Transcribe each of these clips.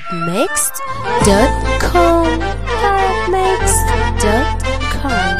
arabmixed.com arabmixed.com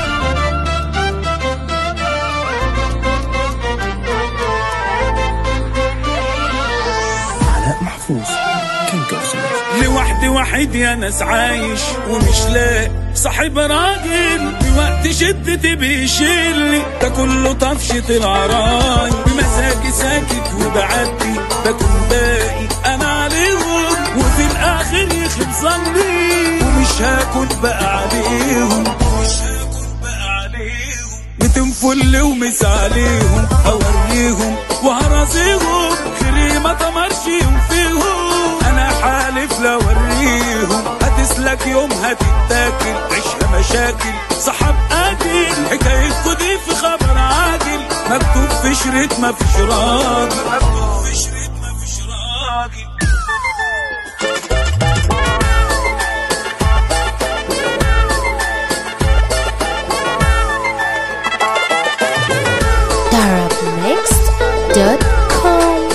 علاء محفوظ كان قوسي لوحدي وحيد يا ناس عايش ومش لاقي صاحب راجل بوقت شدتي بيشيلني ده كله طفشة العراي بمزاجي ساكت وبعدي بكون باقي انا عليهم وفي الاخر يخيب ظني ومش هاكل بقى عليهم مش هاكل بقى عليهم متم فل ومس عليهم هوريهم وهرازيهم خيري ما تمرش يوم فيهم انا حالف لوريهم هتسلك يوم هتتاكل عيشها مشاكل صحاب قاتل حكايتكو دي في خبر عاجل مكتوب في شريط ما فيش راجل مكتوب في شريط ما فيش راجل arabmixed.com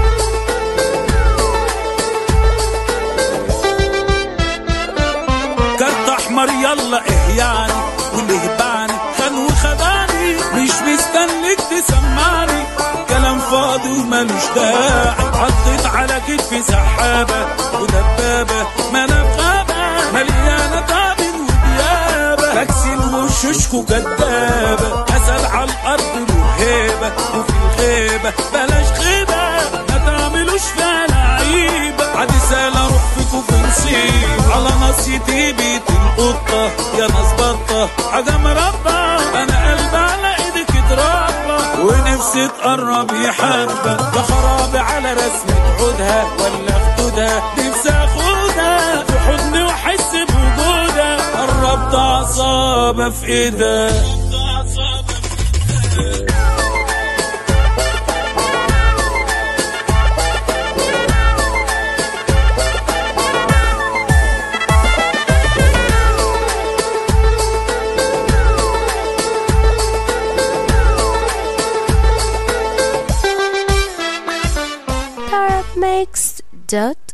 كارت احمر يلا ايه يعني واللي يهبعني خان وخدعني مش مستنيك تسمعني كلام فاضي ومالوش داعي حطيت على كتفي سحابة ودبابة ما انا بغابة مليانة تعب وديابة بكسل وشوشكو كدابة اسد على الارض له هيبة وفي الغيبة بلاش غيبة ما تعملوش فيها لعيبة عاد سهل اروح فيكو في نصيب على نصيتي بيت القطة يا ناس بطة حاجة مربى انا قلبي على ايدك اتربى ونفسي تقرب يحبة ده خرابي على رسمة عودها ولا خدودها نفسي اخدها في حضني واحس بوجودها قربت عصابة في ايدها arabmixed.com